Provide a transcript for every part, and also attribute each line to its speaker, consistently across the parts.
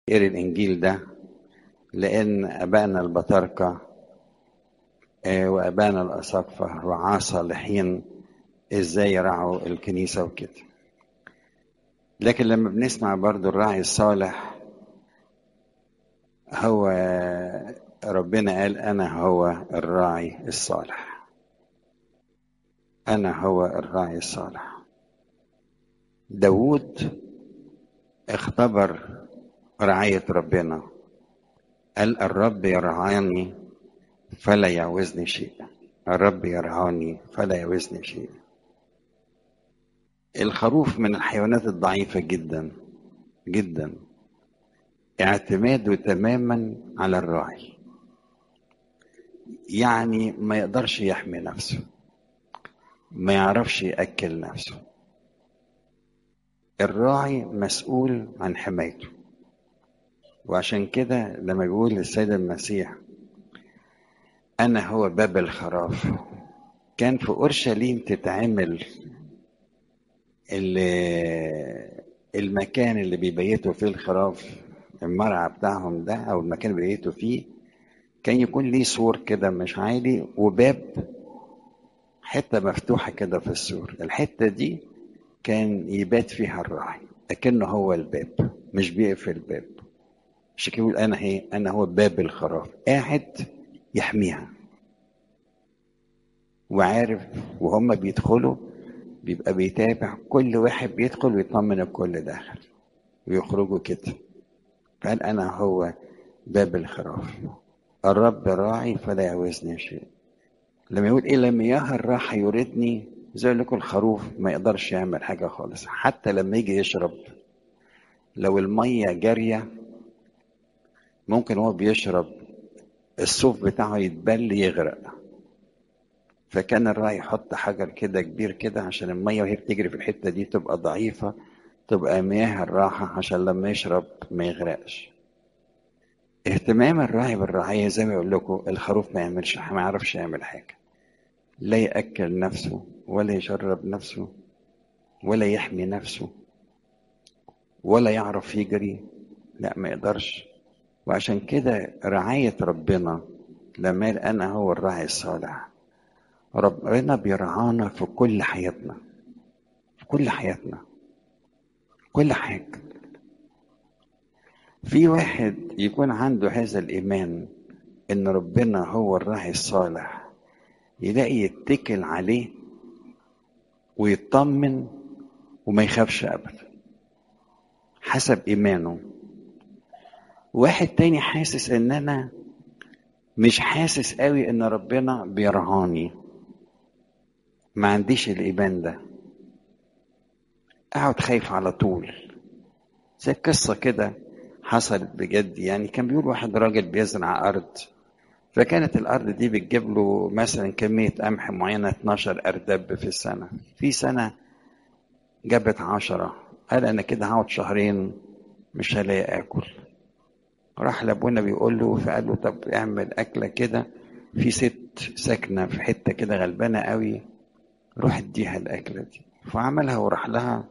Speaker 1: قري الإنجيل ده لأن أبائنا البطاركة وأبائنا الأساقفة رعاة صالحين إزاي يرعوا الكنيسة وكده لكن لما بنسمع برضو الراعي الصالح هو ربنا قال أنا هو الراعي الصالح أنا هو الراعي الصالح داود اختبر رعاية ربنا قال الرب يرعاني فلا يعوزني شيء الرب يرعاني فلا يعوزني شيء الخروف من الحيوانات الضعيفة جدا جدا اعتماده تماما على الراعي يعني ما يقدرش يحمي نفسه ما يعرفش يأكل نفسه الراعي مسؤول عن حمايته وعشان كده لما بيقول للسيد المسيح أنا هو باب الخراف كان في أورشليم تتعمل المكان اللي بيبيتوا فيه الخراف المرعى بتاعهم ده أو المكان اللي بيبيتوا فيه كان يكون ليه سور كده مش عالي وباب حتة مفتوحة كده في السور الحتة دي كان يبات فيها الراعي لكنه هو الباب مش بيقفل الباب مش يقول انا هي انا هو باب الخراف قاعد يحميها وعارف وهم بيدخلوا بيبقى بيتابع كل واحد بيدخل ويطمن الكل داخل ويخرجوا كده قال انا هو باب الخراف الرب راعي فلا يعوزني شيء لما يقول الى مياه الراحه يردني زي لكم الخروف ما يقدرش يعمل حاجه خالص حتى لما يجي يشرب لو الميه جاريه ممكن هو بيشرب الصوف بتاعه يتبل يغرق فكان الراعي يحط حجر كده كبير كده عشان الميه وهي بتجري في الحته دي تبقى ضعيفه تبقى مياه الراحه عشان لما يشرب ما يغرقش اهتمام الراعي بالرعايه زي ما يقول لكم الخروف ما يعملش ما يعرفش يعمل حاجه لا ياكل نفسه ولا يشرب نفسه ولا يحمي نفسه ولا يعرف يجري لا ما يقدرش وعشان كده رعاية ربنا لما قال أنا هو الراعي الصالح ربنا بيرعانا في كل حياتنا في كل حياتنا كل حاجة في واحد يكون عنده هذا الإيمان إن ربنا هو الراعي الصالح يلاقي يتكل عليه ويطمن وما يخافش أبدا حسب إيمانه واحد تاني حاسس ان انا مش حاسس قوي ان ربنا بيرعاني ما عنديش الايمان ده اقعد خايف على طول زي قصة كده حصلت بجد يعني كان بيقول واحد راجل بيزرع أرض فكانت الأرض دي بتجيب له مثلا كمية قمح معينة 12 أردب في السنة في سنة جابت عشرة قال أنا كده هقعد شهرين مش هلاقي آكل راح لابونا بيقول له فقال له طب اعمل أكلة كده في ست ساكنة في حتة كده غلبانة قوي روح اديها الأكلة دي فعملها وراح لها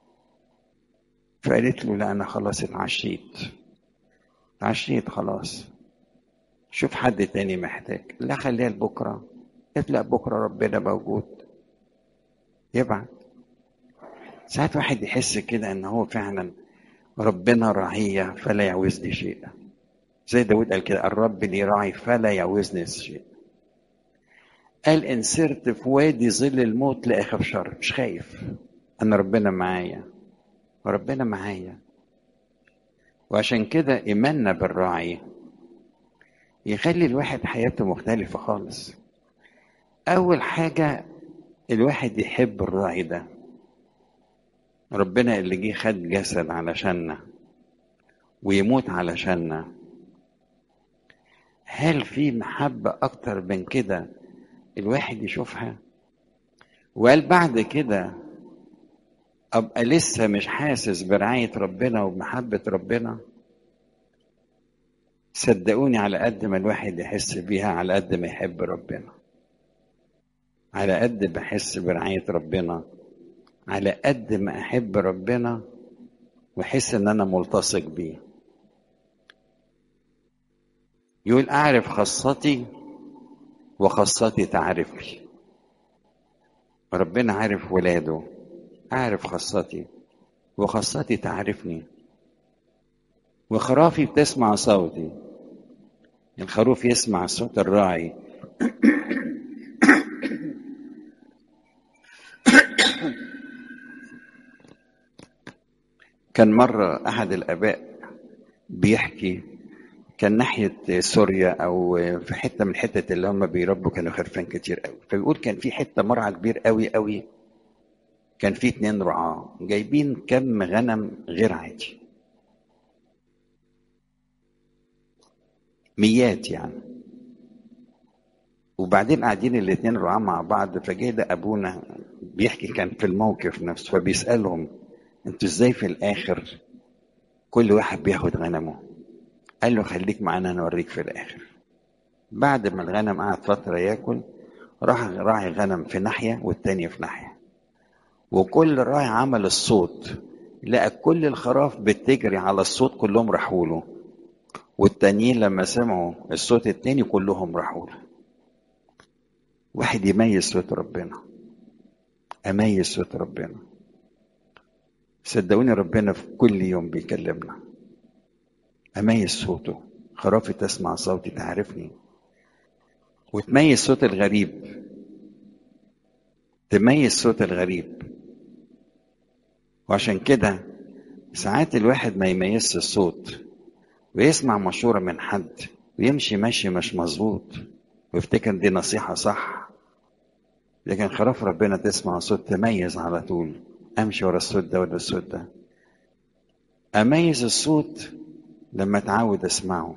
Speaker 1: فقالت له لا أنا خلاص اتعشيت اتعشيت خلاص شوف حد تاني محتاج لا خليها لبكرة قالت لا بكرة ربنا موجود يبعت ساعات واحد يحس كده ان هو فعلا ربنا رعية فلا يعوزني شيء زي داود قال كده الرب لي راعي فلا يعوزني شيء قال ان سرت في وادي ظل الموت لا اخاف شر مش خايف انا ربنا معايا وربنا معايا وعشان كده ايماننا بالراعي يخلي الواحد حياته مختلفة خالص أول حاجة الواحد يحب الراعي ده ربنا اللي جه خد جسد علشاننا ويموت علشاننا هل في محبة أكتر من كده الواحد يشوفها وقال بعد كده أبقى لسه مش حاسس برعاية ربنا وبمحبة ربنا صدقوني على قد ما الواحد يحس بيها على قد ما يحب ربنا على قد بحس برعاية ربنا على قد ما أحب ربنا وأحس إن أنا ملتصق بيه يقول أعرف خاصتي وخاصتي تعرفني ربنا عارف ولاده أعرف خاصتي وخاصتي تعرفني وخرافي بتسمع صوتي الخروف يسمع صوت الراعي كان مرة أحد الآباء بيحكي كان ناحية سوريا أو في حتة من الحتت اللي هم بيربوا كانوا خرفان كتير قوي فبيقول كان في حتة مرعى كبير قوي قوي كان في اتنين رعاة جايبين كم غنم غير عادي ميات يعني وبعدين قاعدين الاتنين رعاة مع بعض فجه ده أبونا بيحكي كان في الموقف نفسه فبيسألهم انتوا ازاي في الآخر كل واحد بياخد غنمه قال له خليك معانا نوريك في الآخر بعد ما الغنم قعد فترة ياكل راح راعي غنم في ناحية والتانية في ناحية وكل راعي عمل الصوت لقى كل الخراف بتجري على الصوت كلهم راحوا له والتانيين لما سمعوا الصوت التاني كلهم راحوا له واحد يميز صوت ربنا اميز صوت ربنا صدقوني ربنا في كل يوم بيكلمنا اميز صوته خرافي تسمع صوتي تعرفني وتميز صوت الغريب تميز صوت الغريب وعشان كده ساعات الواحد ما يميزش الصوت ويسمع مشورة من حد ويمشي ماشي مش مظبوط ويفتكر دي نصيحة صح لكن خراف ربنا تسمع صوت تميز على طول امشي ورا الصوت ده ولا الصوت ده اميز الصوت لما اتعود اسمعه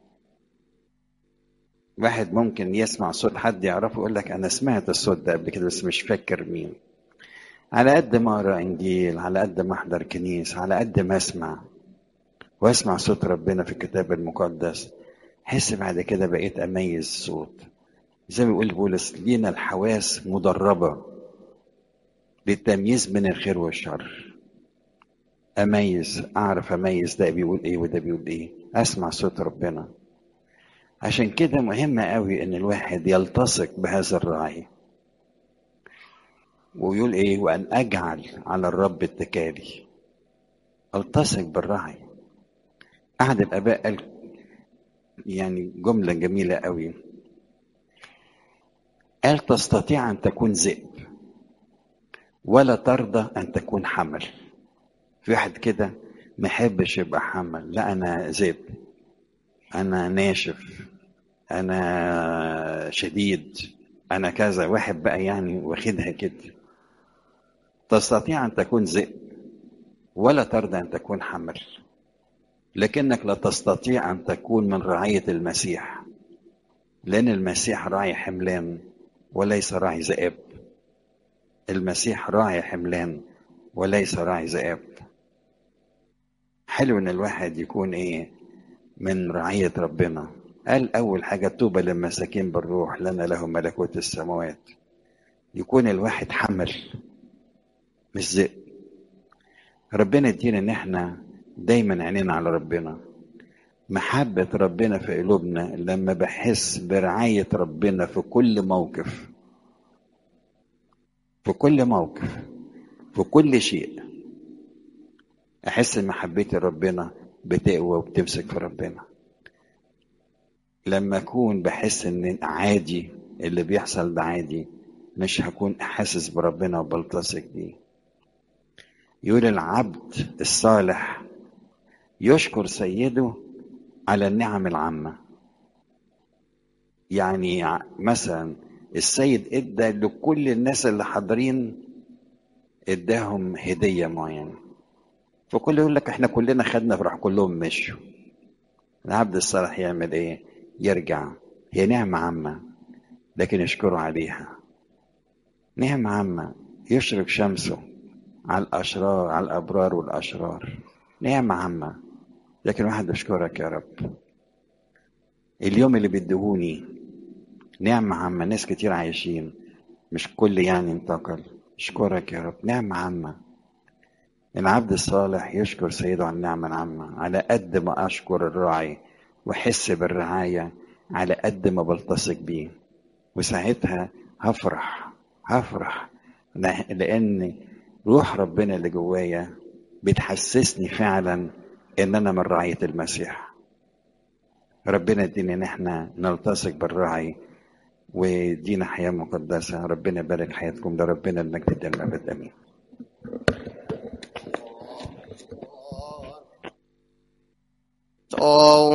Speaker 1: واحد ممكن يسمع صوت حد يعرفه يقول لك انا سمعت الصوت ده قبل كده بس مش فاكر مين على قد ما اقرا انجيل على قد ما احضر كنيسه على قد ما اسمع واسمع صوت ربنا في الكتاب المقدس حس بعد كده بقيت اميز الصوت زي ما بيقول بولس لينا الحواس مدربه للتمييز بين الخير والشر اميز اعرف اميز ده بيقول ايه وده بيقول ايه اسمع صوت ربنا عشان كده مهم قوي ان الواحد يلتصق بهذا الراعي ويقول ايه وان اجعل على الرب اتكالي التصق بالراعي احد الاباء قال يعني جمله جميله قوي قال تستطيع ان تكون ذئب ولا ترضى ان تكون حمل في واحد كده ما يحبش يبقى حمل لا انا ذئب انا ناشف انا شديد انا كذا واحد بقى يعني واخدها كده تستطيع ان تكون ذئب ولا ترضى ان تكون حمل لكنك لا تستطيع ان تكون من رعيه المسيح لان المسيح راعي حملان وليس راعي ذئاب المسيح راعي حملان وليس راعي ذئاب حلو ان الواحد يكون ايه من رعية ربنا قال اول حاجة طوبى للمساكين بالروح لنا لهم ملكوت السماوات يكون الواحد حمل مش ذئب ربنا يدينا ان احنا دايما عينينا على ربنا محبة ربنا في قلوبنا لما بحس برعاية ربنا في كل موقف في كل موقف في كل شيء احس ان محبتي ربنا بتقوى وبتمسك في ربنا لما اكون بحس ان عادي اللي بيحصل ده عادي مش هكون حاسس بربنا وبلتصق بيه يقول العبد الصالح يشكر سيده على النعم العامة يعني مثلا السيد ادى لكل الناس اللي حاضرين اداهم هدية معينة فكل يقول لك احنا كلنا خدنا فراح كلهم مشوا العبد الصالح يعمل ايه يرجع هي نعمة عامة لكن يشكروا عليها نعمة عامة يشرق شمسه على الأشرار على الأبرار والأشرار نعمة عامة لكن واحد بشكرك يا رب اليوم اللي بيدهوني نعمة عامة ناس كتير عايشين مش كل يعني انتقل اشكرك يا رب نعمة عامة العبد الصالح يشكر سيده على النعمة العامة على قد ما أشكر الراعي وأحس بالرعاية على قد ما بلتصق بيه وساعتها هفرح هفرح لان روح ربنا اللي جوايا بتحسسني فعلا ان انا من رعيه المسيح ربنا يدينا ان احنا نلتصق بالراعي ودينا حياه مقدسه ربنا يبارك حياتكم ده ربنا المجد ده الابد امين
Speaker 2: Oh.